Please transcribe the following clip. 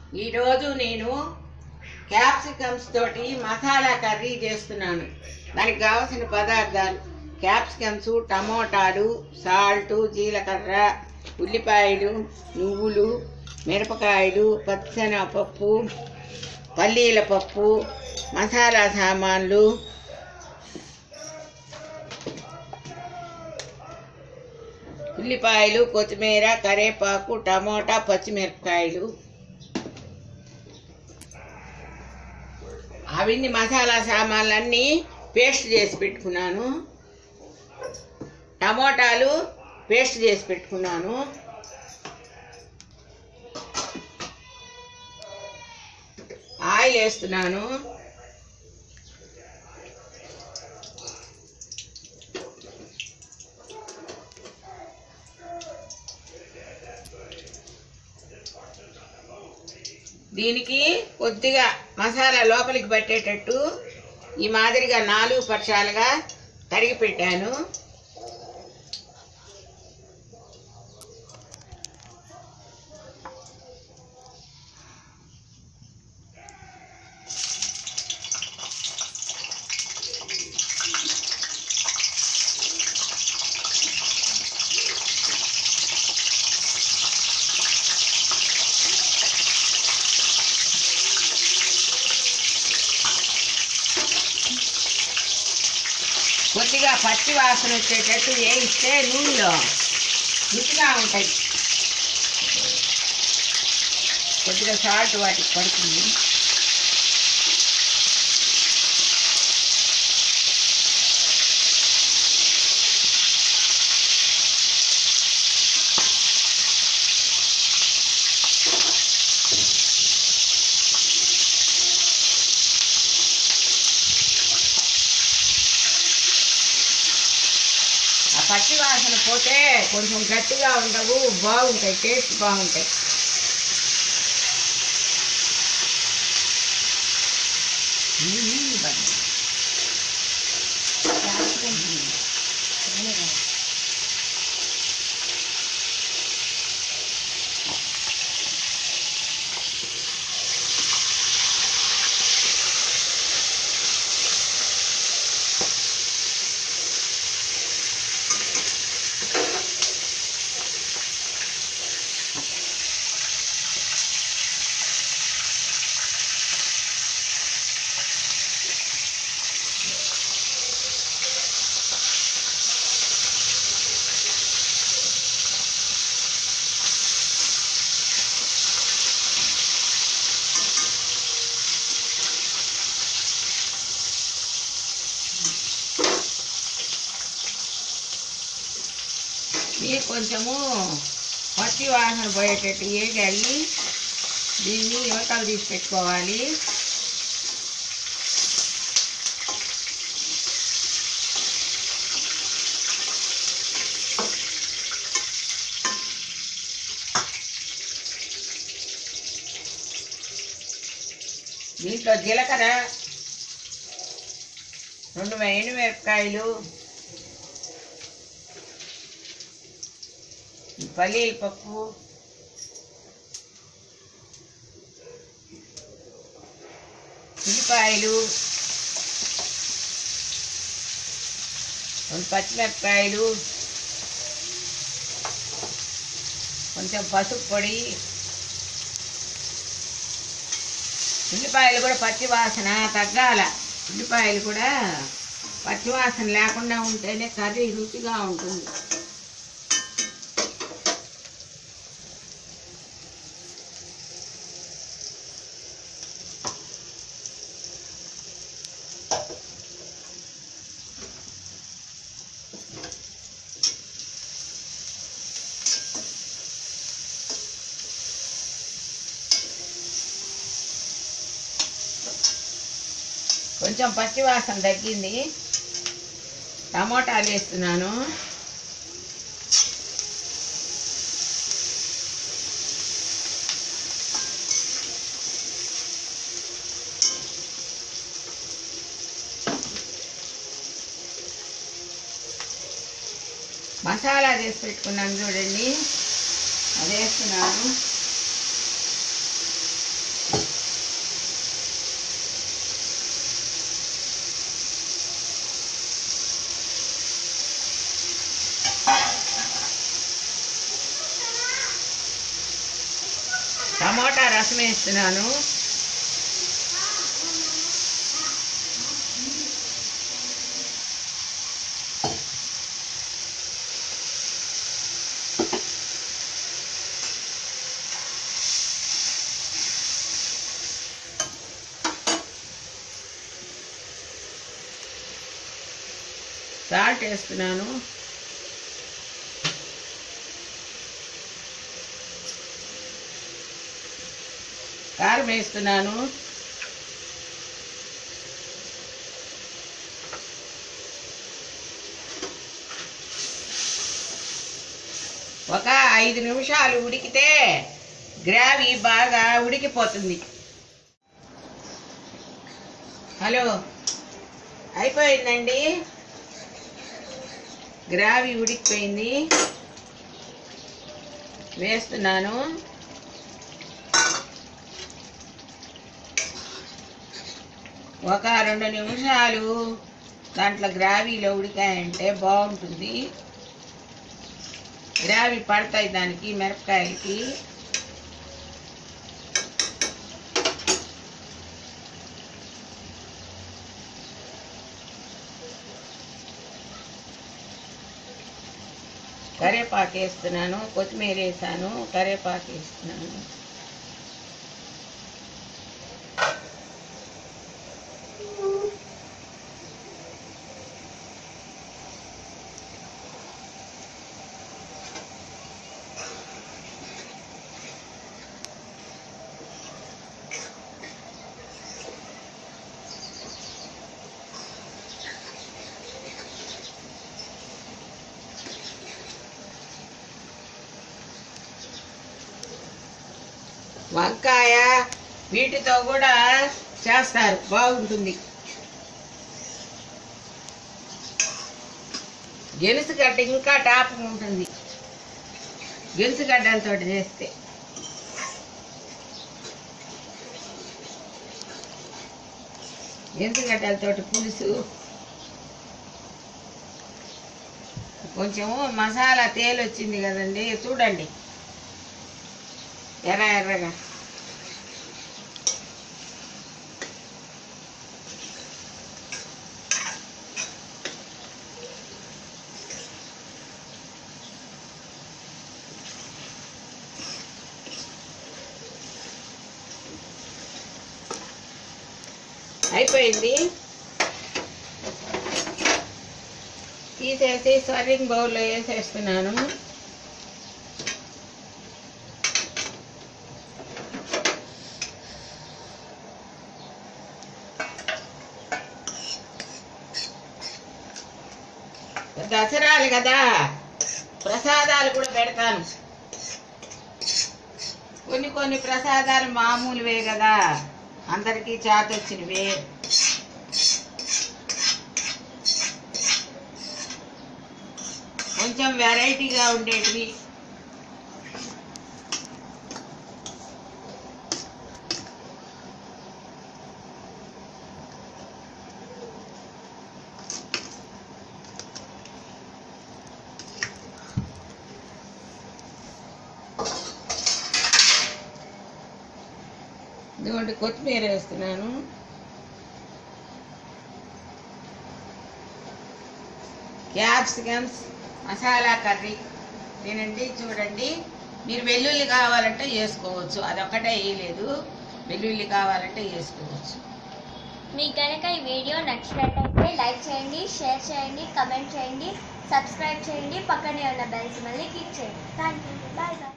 ఈరోజు నేను క్యాప్సికమ్స్ తోటి మసాలా కర్రీ చేస్తున్నాను దానికి కావలసిన పదార్థాలు క్యాప్సికమ్స్ టమోటాలు సాల్ట్ జీలకర్ర ఉల్లిపాయలు నువ్వులు మిరపకాయలు పచ్చిశనగపప్పు పల్లీల పప్పు మసాలా సామాన్లు ఉల్లిపాయలు కొత్తిమీర కరివేపాకు టమోటా పచ్చిమిరపకాయలు అవన్నీ మసాలా సామాన్లన్నీ పేస్ట్ చేసి పెట్టుకున్నాను టమోటాలు పేస్ట్ చేసి పెట్టుకున్నాను ఆయిల్ వేస్తున్నాను దీనికి కొద్దిగా మసాలా లోపలికి పట్టేటట్టు ఈ మాదిరిగా నాలుగు పక్షాలుగా తరిగి పెట్టాను కొద్దిగా పచ్చి వాసన వచ్చేటట్టు వేయిస్తే నూనెలో రుచిగా ఉంటాయి కొద్దిగా సాల్ట్ వాటికి పడుతుంది ఆ పచ్చి వాసన పోతే కొంచెం గట్టిగా ఉండవు బాగుంటాయి టేస్ట్ బాగుంటాయి ఇది కొంచెము పచ్చి వాసన పోయేటట్టు వేగాయి దీన్ని యువతలు తీసి పెట్టుకోవాలి దీంట్లో జీలకర్ర రెండు ఎండుమిరపకాయలు పల్లీల పప్పు ఉల్లిపాయలు రెండు పచ్చిమిరపకాయలు కొంచెం పసుపు పొడి ఉల్లిపాయలు కూడా పచ్చి వాసన తగ్గాల ఉల్లిపాయలు కూడా పచ్చి వాసన లేకుండా ఉంటేనే కర్రీ రుచిగా ఉంటుంది కొంచెం పచ్చి వాసన తగ్గింది టమోటాలు వేస్తున్నాను మసాలా చేసి పెట్టుకున్నాను చూడండి అది వేస్తున్నాను టమోటా రసం వేస్తున్నాను సాల్ట్ వేస్తున్నాను కారం వేస్తున్నాను ఒక ఐదు నిమిషాలు ఉడికితే గ్రావీ బాగా ఉడికిపోతుంది హలో అయిపోయిందండి గ్రావీ ఉడికిపోయింది వేస్తున్నాను ఒక రెండు నిమిషాలు దాంట్లో గ్రావీలో ఉడికాయంటే బాగుంటుంది గ్రావీ పడతాయి దానికి మిరపకాయలకి కరేపాకు వేస్తున్నాను కొత్తిమీర వేసాను కరేపాకు వేస్తున్నాను వంకాయ వీటితో కూడా చేస్తారు బాగుంటుంది గెలుసుగడ్డ ఇంకా టాప్ ఉంటుంది గెలుసుగడ్డలతో చేస్తే గెలుసుగడ్డలతోటి పులుసు కొంచెము మసాలా తేలి వచ్చింది కదండి చూడండి ఎర్ర ఎర్రగా అయిపోయింది తీసేసి సర్వింగ్ బౌల్లో వేసేస్తున్నాను దసరాలు కదా ప్రసాదాలు కూడా పెడతాను కొన్ని కొన్ని ప్రసాదాలు మామూలువే కదా అందరికీ చాతొచ్చినవే కొంచెం వెరైటీగా ఉండేటివి ఇదిగోండి కొత్తిమీర వేస్తున్నాను క్యాప్సికమ్స్ మసాలా కర్రీ తినండి చూడండి మీరు వెల్లుల్లి కావాలంటే వేసుకోవచ్చు అదొక్కటే వేయలేదు వెల్లుల్లి కావాలంటే వేసుకోవచ్చు మీకు కనుక ఈ వీడియో నచ్చినట్టయితే లైక్ చేయండి షేర్ చేయండి కమెంట్ చేయండి సబ్స్క్రైబ్ చేయండి పక్కనే ఉన్న బెల్స్ మళ్ళీ క్లిక్ చేయండి థ్యాంక్ యూ బాయ్ బాయ్